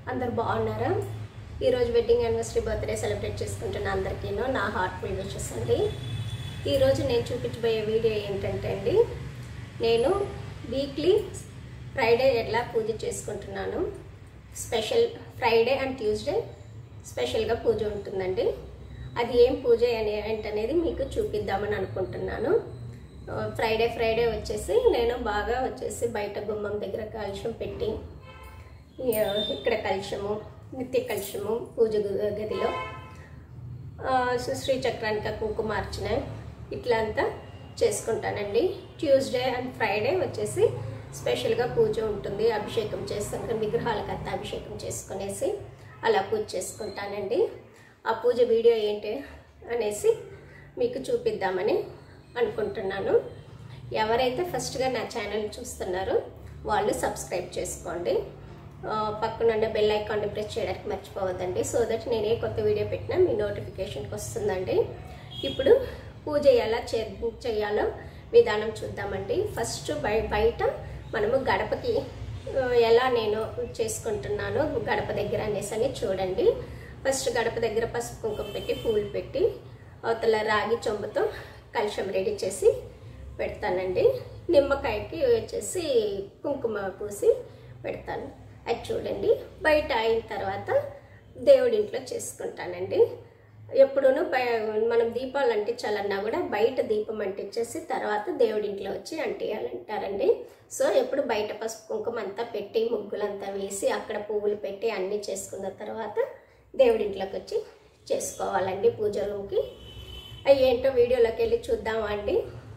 అందరు బాగున్నారా ఈరోజు వెడ్డింగ్ యానివర్సరీ బర్త్డే సెలబ్రేట్ చేసుకుంటున్న అందరికీను నా హార్ట్ఫుల్ విషెస్ అండి ఈరోజు నేను చూపించబోయే వీడియో ఏంటంటే అండి నేను వీక్లీ ఫ్రైడే ఎట్లా పూజ చేసుకుంటున్నాను స్పెషల్ ఫ్రైడే అండ్ ట్యూస్డే స్పెషల్గా పూజ ఉంటుందండి అది ఏం పూజ అనే ఏంటనేది మీకు చూపిద్దామని అనుకుంటున్నాను ఆ, ఫ్రైడే ఫ్రైడే వచ్చేసి నేను బాగా వచ్చేసి బయట గుమ్మం దగ్గర కాలుష్యం పెట్టి ఈ, ఇక్కడ కలుషము నిత్య కలుషము పూజ గు- గదిలో ఆ, శ్రీ- శ్రీచక్రానికి కుంకుమార్చన ఇట్లా అంతా చేసుకుంటానండి ట్యూస్డే అండ్ ఫ్రైడే వచ్చేసి స్పెషల్గా పూజ ఉంటుంది అభిషేకం చేస్తాం కదా, విగ్రహాలకు అంతా అభిషేకం చేసుకునేసి అలా పూజ చేసుకుంటానండి ఆ పూజ వీడియో ఏంటి అనేసి మీకు చూపిద్దామని అనుకుంటున్నాను ఎవరైతే ఫస్ట్గా నా ఛానల్ చూస్తున్నారో వాళ్ళు సబ్స్క్రైబ్ చేసుకోండి ఆ, పక్కన ఉన్న బెల్ ఐకాన్ని ప్రెస్ చేయడానికి మర్చిపోవద్దండి సో దట్ నేను ఏ కొత్త వీడియో పెట్టినా మీ నోటిఫికేషన్కి వస్తుందండి ఇప్పుడు పూజ ఎలా చే చేయాలో విధానం చూద్దామండి ఫస్ట్ బయ బయట మనము గడపకి ఆ, ఎలా నేను చేసుకుంటున్నానో గడప దగ్గర అనేసి అని చూడండి ఫస్ట్ గడప దగ్గర పసుపు కుంకుమ పెట్టి పూలు పెట్టి అవతల రాగి చెంబుతో కలుషం రెడీ చేసి పెడతానండి నిమ్మకాయకి వచ్చేసి కుంకుమ పూసి పెడతాను అది చూడండి బయట అయిన తర్వాత దేవుడింట్లో చేసుకుంటానండి ఎప్పుడూను బయ- మనం దీపాలు అంటించాలన్నా కూడా బయట దీపం అంటించేసి తర్వాత దేవుడింట్లో వచ్చి అంటియాలంటారండి సో ఎప్పుడు బయట పసుపు కుంకుమ అంతా పెట్టి ముగ్గులంతా వేసి అక్కడ పువ్వులు పెట్టి అన్నీ చేసుకున్న తర్వాత దేవుడింట్లోకి వచ్చి చేసుకోవాలండి పూజ రూమ్కి అవి ఏంటో వీడియోలోకి వెళ్ళి చూద్దామా అండి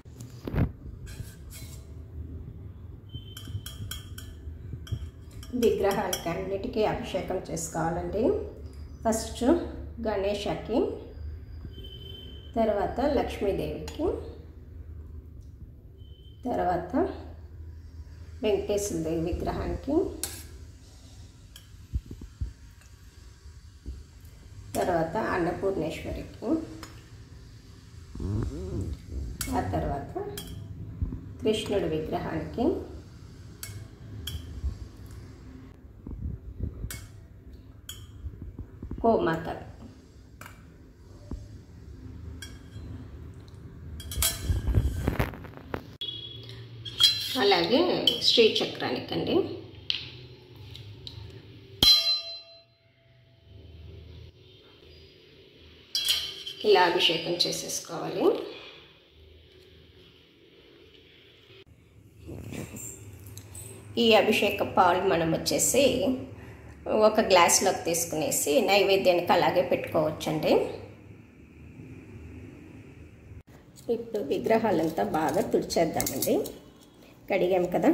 విగ్రహాలకి అన్నిటికీ అభిషేకం చేసుకోవాలండి ఫస్ట్ గణేషకి తర్వాత లక్ష్మీదేవికి తర్వాత వెంకటేశ్వర దేవి విగ్రహానికి తర్వాత అన్నపూర్ణేశ్వరికి ఆ తర్వాత కృష్ణుడి విగ్రహానికి గోమాత అలాగే శ్రీచక్రానికండి ఇలా అభిషేకం చేసేసుకోవాలి ఈ అభిషేక పాలు మనం వచ్చేసి ఒక గ్లాస్లోకి తీసుకునేసి నైవేద్యానికి అలాగే పెట్టుకోవచ్చండి ఇప్పుడు విగ్రహాలంతా బాగా తుడిచేద్దామండి కడిగాం కదా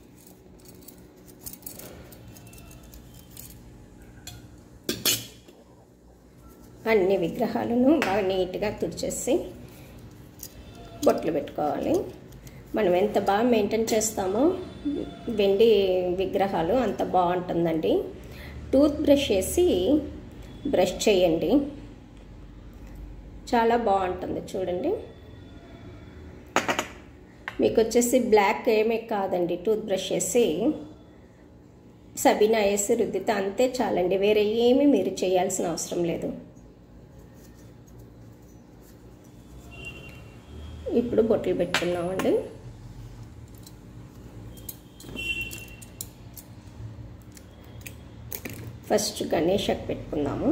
అన్ని విగ్రహాలను బాగా నీట్గా తుడిచేసి బొట్లు పెట్టుకోవాలి మనం ఎంత బాగా మెయింటైన్ చేస్తామో వెండి విగ్రహాలు అంత బాగుంటుందండి టూత్ బ్రష్ వేసి బ్రష్ చేయండి చాలా బాగుంటుంది చూడండి మీకు వచ్చేసి బ్లాక్ ఏమీ కాదండి టూత్ బ్రష్ వేసి సబీనా వేసి రుద్దితే అంతే చాలండి వేరే ఏమీ మీరు చేయాల్సిన అవసరం లేదు ఇప్పుడు బొట్లు పెట్టుకున్నామండి ఫస్ట్ గణేషకు పెట్టుకుందాము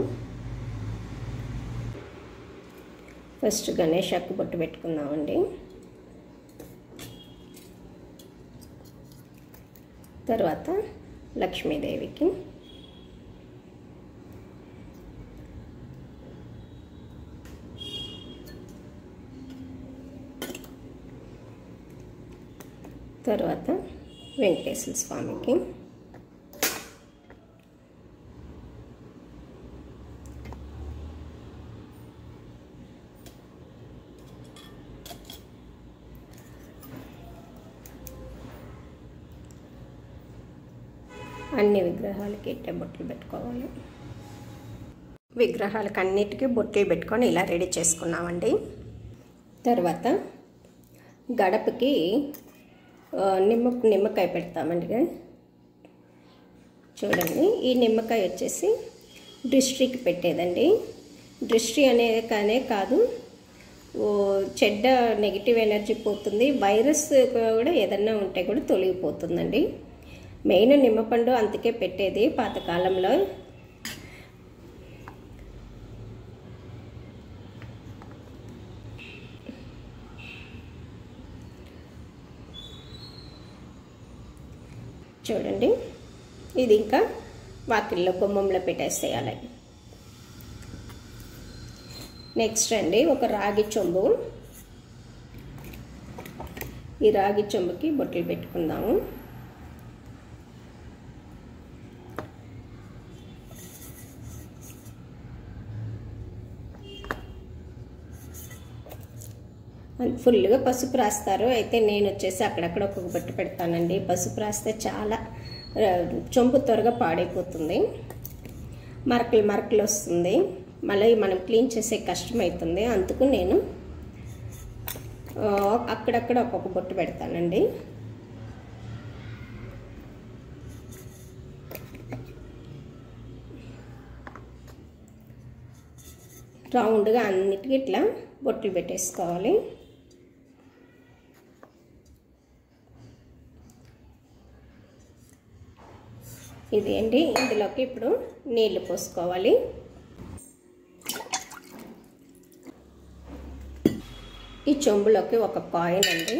ఫస్ట్ గణేషకు బొట్టు పెట్టుకుందామండి తర్వాత లక్ష్మీదేవికి తర్వాత వెంకటేశ్వర స్వామికి అన్ని విగ్రహాలకి ఇట్టే బొట్లు పెట్టుకోవాలి విగ్రహాలకు అన్నిటికీ బొట్లు పెట్టుకొని ఇలా రెడీ చేసుకున్నామండి తర్వాత గడపకి ఆ, నిమ్మ నిమ్మకాయ పెడతామండి చూడండి ఈ నిమ్మకాయ వచ్చేసి దృష్టికి పెట్టేదండి దృష్టి అనేది కానే కాదు ఓ చెడ్డ నెగిటివ్ ఎనర్జీ పోతుంది వైరస్ కూడా ఏదన్నా ఉంటే కూడా తొలగిపోతుందండి మెయిన్ నిమ్మపండు అందుకే పెట్టేది పాతకాలంలో చూడండి ఇది ఇంకా వాకిల్లో గుమ్మంలో పెట్టేసేయాలి నెక్స్ట్ అండి ఒక రాగి చెంబు ఈ రాగి చెంబుకి బొట్టలు పెట్టుకుందాము ఫుల్గా పసుపు రాస్తారు అయితే నేను వచ్చేసి అక్కడక్కడ ఒక్కొక్క బొట్టు పెడతానండి పసుపు రాస్తే చాలా చొంపు త్వరగా పాడైపోతుంది మరకలు మరకలు వస్తుంది మళ్ళీ మనం క్లీన్ చేసే కష్టమవుతుంది అందుకు నేను అక్కడక్కడ ఒక్కొక్క బొట్టు పెడతానండి రౌండ్గా అన్నిటికీ ఇట్లా బొట్లు పెట్టేసుకోవాలి ఇది అండి ఇందులోకి ఇప్పుడు నీళ్లు పోసుకోవాలి ఈ చెంబులోకి ఒక కాయిన్ అండి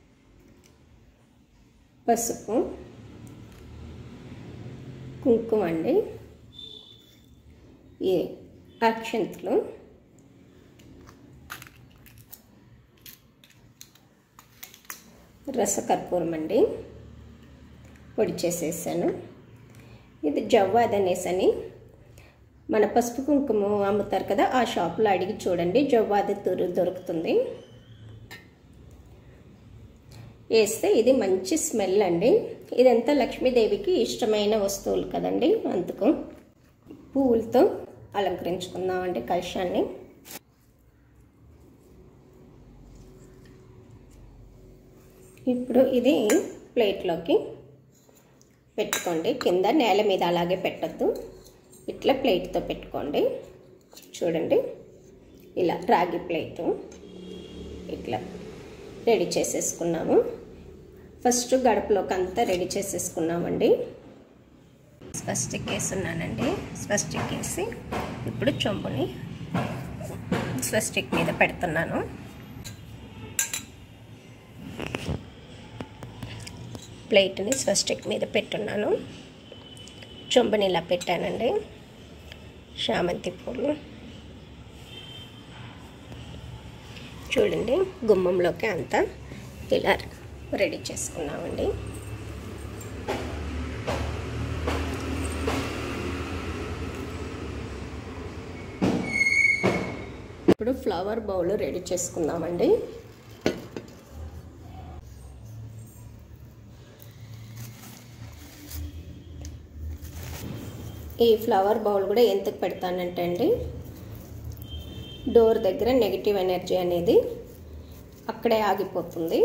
పసుపు కుంకుమ అండి ఈ అక్షంతలు రసకర్పూరం అండి పొడి చేసేసాను ఇది జవ్వాద్ అనేసి అని మన పసుపు కుంకుమ అమ్ముతారు కదా ఆ షాప్లో అడిగి చూడండి జవ్వాది తురు దొరుకుతుంది వేస్తే ఇది మంచి స్మెల్ అండి ఇదంతా లక్ష్మీదేవికి ఇష్టమైన వస్తువులు కదండి అందుకు పువ్వులతో అలంకరించుకుందామండి కలశాన్ని ఇప్పుడు ఇది ప్లేట్లోకి పెట్టుకోండి కింద నేల మీద అలాగే పెట్టద్దు ఇట్లా ప్లేట్తో పెట్టుకోండి చూడండి ఇలా రాగి ప్లేటు ఇట్లా రెడీ చేసేసుకున్నాము ఫస్ట్ గడపలోకి అంతా రెడీ చేసేసుకున్నామండి స్వస్టిక్ వేస్తున్నానండి స్వస్టిక్ వేసి ఇప్పుడు చొంబుని స్వస్టిక్ మీద పెడుతున్నాను ప్లేట్ని స్వస్టిక్ మీద పెట్టున్నాను చొంబని ఇలా పెట్టానండి చామంతి పూలు చూడండి గుమ్మంలోకి అంతా ఇలా రెడీ చేసుకున్నామండి ఇప్పుడు ఫ్లవర్ బౌల్ రెడీ చేసుకుందామండి ఈ ఫ్లవర్ బౌల్ కూడా ఎందుకు పెడతానంటే అండి డోర్ దగ్గర నెగిటివ్ ఎనర్జీ అనేది అక్కడే ఆగిపోతుంది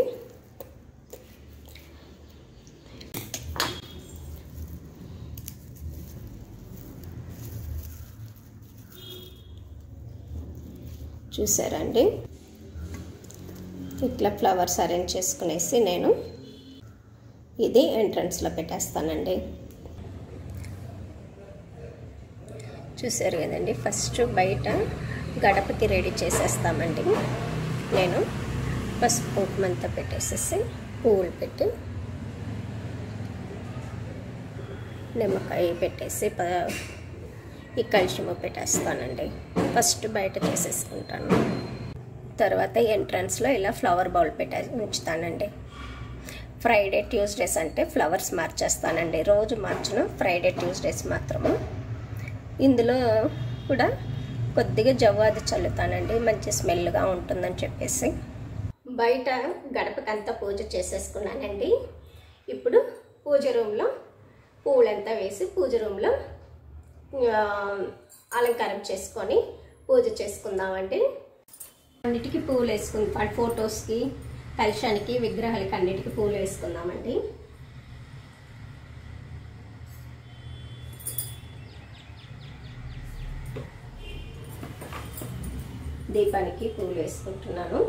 చూసారండి ఇట్లా ఫ్లవర్స్ అరేంజ్ చేసుకునేసి నేను ఇది ఎంట్రన్స్లో పెట్టేస్తానండి చూసారు కదండి ఫస్ట్ బయట గడపకి రెడీ చేసేస్తామండి నేను పసుపు కుంకుమంతా పెట్టేసేసి పువ్వులు పెట్టి నిమ్మకాయ పెట్టేసి ప ఈ కలుషము పెట్టేస్తానండి ఫస్ట్ బయట చేసేసుకుంటాను తర్వాత ఎంట్రన్స్లో ఇలా ఫ్లవర్ బౌల్ పెట్టే ఉంచుతానండి ఫ్రైడే ట్యూస్డేస్ అంటే ఫ్లవర్స్ మార్చేస్తానండి రోజు మార్చను ఫ్రైడే ట్యూస్డేస్ మాత్రము ఇందులో కూడా కొద్దిగా జవ్వాది చల్లుతానండి మంచి స్మెల్గా ఉంటుందని చెప్పేసి బయట గడపకంతా పూజ చేసేసుకున్నానండి ఇప్పుడు పూజ రూమ్లో పువ్వులంతా వేసి పూజ రూమ్లో అలంకారం చేసుకొని పూజ చేసుకుందామండి అన్నిటికీ పువ్వులు వేసుకుందాం ఫొటోస్కి కలశానికి విగ్రహాలకి అన్నిటికీ పువ్వులు వేసుకుందామండి దీపానికి పూలు వేసుకుంటున్నాను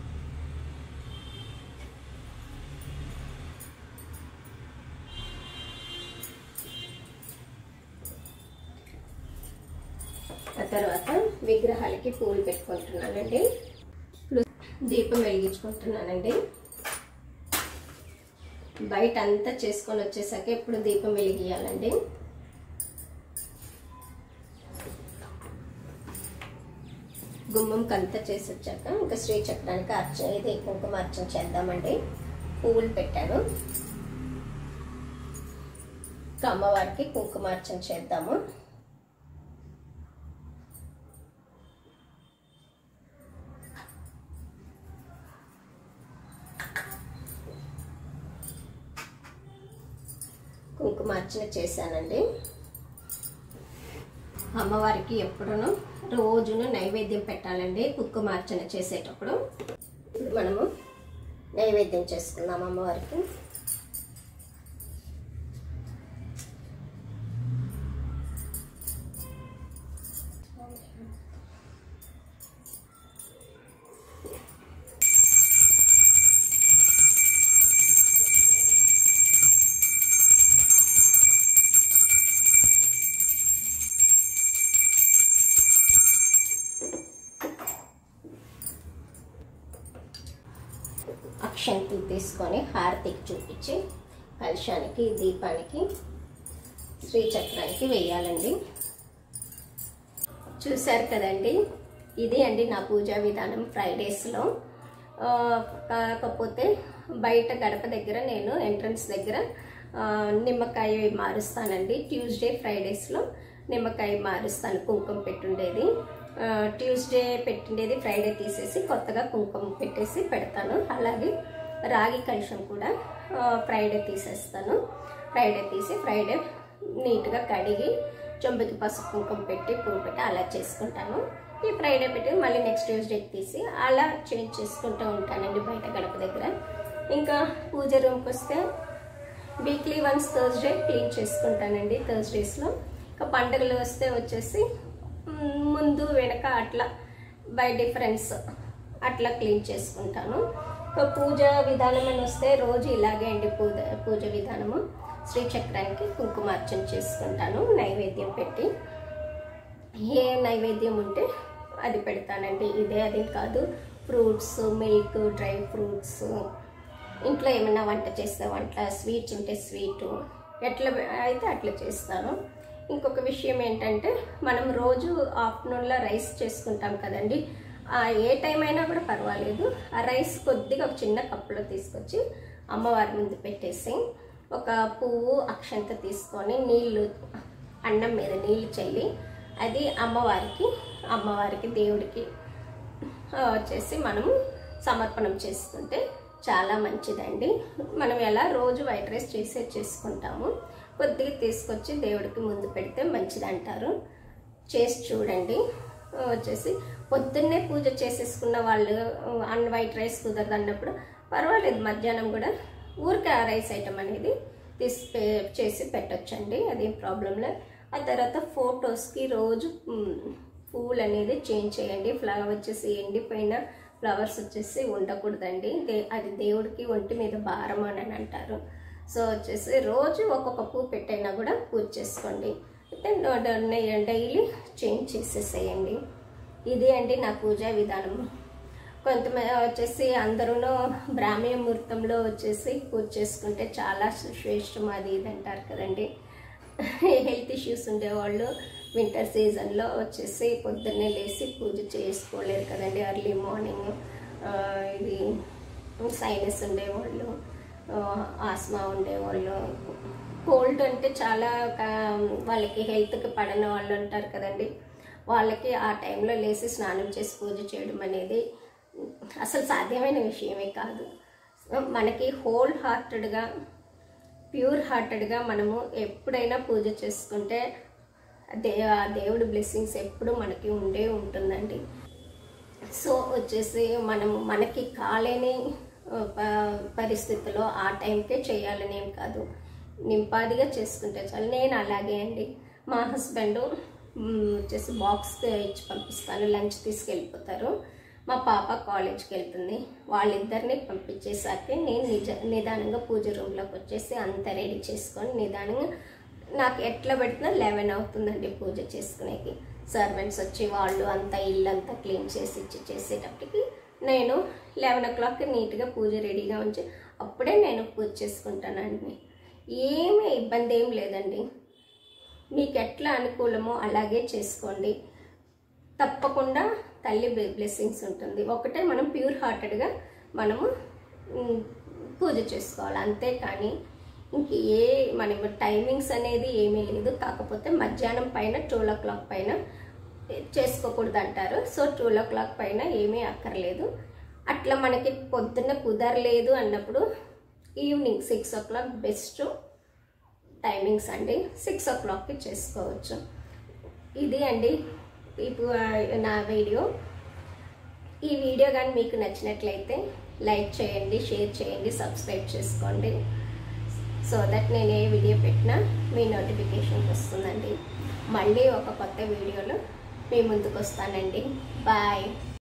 ఆ తర్వాత విగ్రహాలకి పూలు పెట్టుకుంటున్నానండి ఇప్పుడు దీపం వెలిగించుకుంటున్నానండి బయట అంతా చేసుకొని వచ్చేసాక ఇప్పుడు దీపం వెలిగియాలండి గుమ్మంకి అంతా చేసి వచ్చాక ఇంకా శ్రీ చక్రానికి అర్చన ఇది కుంకుమ అర్చన చేద్దామండి పువ్వులు పెట్టాను ఇంకా అమ్మవారికి కుంకుమ అర్చన చేద్దాము కుంకుమార్చన చేశానండి అమ్మవారికి ఎప్పుడును రోజును నైవేద్యం పెట్టాలండి కుంకుమార్చన చేసేటప్పుడు ఇప్పుడు మనము నైవేద్యం చేసుకుందాం అమ్మవారికి అక్షంతులు తీసుకొని హారతికి చూపించి కలశానికి దీపానికి శ్రీచక్రానికి వేయాలండి చూశారు కదండి ఇది అండి నా పూజా విధానం ఫ్రైడేస్లో ఆ, కాకపోతే బయట గడప దగ్గర నేను ఎంట్రన్స్ దగ్గర ఆ, నిమ్మకాయ మారుస్తానండి ట్యూస్డే ఫ్రైడేస్లో నిమ్మకాయ మారుస్తాను కుంకుమ పెట్టుండేది ఆ, ట్యూస్డే పెట్టిండేది ఫ్రైడే తీసేసి కొత్తగా కుంకుమ పెట్టేసి పెడతాను అలాగే రాగి కలుషం కూడా ఆ, ఫ్రైడే తీసేస్తాను ఫ్రైడే తీసి ఫ్రైడే నీట్గా కడిగి చెంబుకి పసుపు కుంకుమ పెట్టి పువ్వు పెట్టి అలా చేసుకుంటాను ఈ ఫ్రైడే పెట్టి మళ్ళీ నెక్స్ట్ ట్యూస్డేకి తీసి అలా చేంజ్ చేసుకుంటూ ఉంటానండి బయట గడప దగ్గర ఇంకా పూజ రూమ్కి వస్తే వీక్లీ వన్స్ థర్స్డే క్లీన్ చేసుకుంటానండి థర్స్డేస్లో ఇంకా పండుగలు వస్తే వచ్చేసి మ్, ముందు వెనక అట్లా బై డిఫరెన్స్ అట్లా క్లీన్ చేసుకుంటాను ఇంకా పూజ విధానం అని వస్తే రోజు ఇలాగే అండి పూజ పూజ విధానము శ్రీచక్రానికి కుంకుమార్చన చేసుకుంటాను నైవేద్యం పెట్టి ఏ నైవేద్యం ఉంటే అది పెడతానండి ఇదే అది కాదు ఫ్రూట్స్ మిల్క్ డ్రై ఫ్రూట్స్ ఇంట్లో ఏమైనా వంట చేస్తే వంట స్వీట్స్ ఉంటే స్వీటు ఎట్లా అయితే అట్లా చేస్తాను ఇంకొక విషయం ఏంటంటే మనం రోజు ఆఫ్టర్నూన్లో రైస్ చేసుకుంటాం కదండి ఆ ఏ టైం అయినా కూడా పర్వాలేదు ఆ రైస్ కొద్దిగా ఒక చిన్న కప్పులో తీసుకొచ్చి అమ్మవారి ముందు పెట్టేసి ఒక పువ్వు అక్షంత తీసుకొని నీళ్ళు అన్నం మీద నీళ్ళు చల్లి అది అమ్మవారికి అమ్మవారికి దేవుడికి ఆ, వచ్చేసి మనము సమర్పణం చేసుకుంటే చాలా మంచిదండి మనం ఎలా రోజు వైట్ రైస్ చేసే చేసుకుంటాము కొద్దిగా తీసుకొచ్చి దేవుడికి ముందు పెడితే మంచిది అంటారు చేసి చూడండి ఆ, వచ్చేసి పొద్దున్నే పూజ చేసేసుకున్న వాళ్ళు అన్ వైట్ రైస్ కుదరదు అన్నప్పుడు పర్వాలేదు మధ్యాహ్నం కూడా ఊరికే ఆ రైస్ ఐటమ్ అనేది తీసి పే- చేసి పెట్టొచ్చండి అదేం ప్రాబ్లం లేదు ఆ తర్వాత ఫొటోస్కి రోజు మ్, పువ్వులు అనేది చేంజ్ చేయండి ఫ్లవర్ వచ్చేసి ఎండిపోయిన ఫ్లవర్స్ వచ్చేసి ఉండకూడదండి దే- అది దేవుడికి ఒంటి మీద భారం అని అంటారు సో వచ్చేసి రోజు ఒక్కొక్క పువ్వు పెట్టైనా కూడా పూజ చేసుకోండి అయితే డైలీ చేంజ్ చేసేసేయండి ఇది అండి నా పూజా విధానము కొంతమంది వచ్చేసి అందరూ బ్రాహ్మణ ముహూర్తంలో వచ్చేసి పూజ చేసుకుంటే చాలా శ్రేష్టం అది ఇది అంటారు కదండి హెల్త్ ఇష్యూస్ ఉండేవాళ్ళు వింటర్ సీజన్లో వచ్చేసి పొద్దున్నే లేచి పూజ చేసుకోలేరు కదండి ఎర్లీ మార్నింగ్ ఇది సైనస్ ఉండేవాళ్ళు ఆ, ఆస్మా ఉండేవాళ్ళు కోల్డ్ అంటే చాలా క- వాళ్ళకి హెల్త్కి పడని వాళ్ళు ఉంటారు కదండి వాళ్ళకి ఆ టైంలో లేచి స్నానం చేసి పూజ చేయడం అనేది అసలు సాధ్యమైన విషయమే కాదు సో మనకి హోల్ హార్టెడ్గా ప్యూర్ హార్టెడ్గా మనము ఎప్పుడైనా పూజ చేసుకుంటే దే ఆ దేవుడి బ్లెస్సింగ్స్ ఎప్పుడు మనకి ఉండే ఉంటుందండి సో వచ్చేసి మనము మనకి కాలేని ఆ, ప- పరిస్థితిలో ఆ టైంకే చేయాలని ఏం కాదు నింపాదిగా చేసుకుంటే చాలు నేను అలాగే అండి మా హస్బెండ్ మ్, వచ్చేసి బాక్స్ ఇచ్చి పంపిస్తాను లంచ్ తీసుకెళ్ళిపోతారు మా పాప కాలేజ్కి వెళ్తుంది వాళ్ళిద్దరిని పంపించేసాక నేను నిజ నిదానంగా పూజ రూమ్లోకి వచ్చేసి అంతా రెడీ చేసుకొని నిదానంగా నాకు ఎట్లా పెడుతున్నా లెవెన్ అవుతుందండి పూజ చేసుకునేకి సర్వెంట్స్ వచ్చి వాళ్ళు అంతా ఇల్లు అంతా క్లీన్ చేసి ఇచ్చి చేసేటప్పటికి నేను లెవెన్ ఓ క్లాక్కి నీట్గా పూజ రెడీగా ఉంచి అప్పుడే నేను పూజ చేసుకుంటానండి ఏమీ ఇబ్బంది ఏం లేదండి మీకు ఎట్లా అనుకూలమో అలాగే చేసుకోండి తప్పకుండా తల్లి బ్లెస్సింగ్స్ ఉంటుంది ఒకటే మనం ప్యూర్ హార్టెడ్గా మనము మ్, పూజ చేసుకోవాలి అంతే కానీ ఇంక ఏ మన టైమింగ్స్ అనేది ఏమీ లేదు కాకపోతే మధ్యాహ్నం పైన ట్వెల్వ్ ఓ క్లాక్ పైన చేసుకోకూడదు అంటారు సో ట్వెల్వ్ ఓ క్లాక్ పైన ఏమీ అక్కర్లేదు అట్లా మనకి పొద్దున్న కుదరలేదు అన్నప్పుడు evening six o'clock best timings అండి సిక్స్ ఓ క్లాక్కి చేసుకోవచ్చు ఇది అండి ఇప్పుడు నా వీడియో ఈ వీడియో కానీ మీకు నచ్చినట్లయితే లైక్ చేయండి షేర్ చేయండి సబ్స్క్రైబ్ చేసుకోండి సో దట్ నేను ఏ వీడియో పెట్టినా మీ నోటిఫికేషన్ వస్తుందండి మళ్ళీ ఒక కొత్త వీడియోలో మీ ముందుకు వస్తానండి బాయ్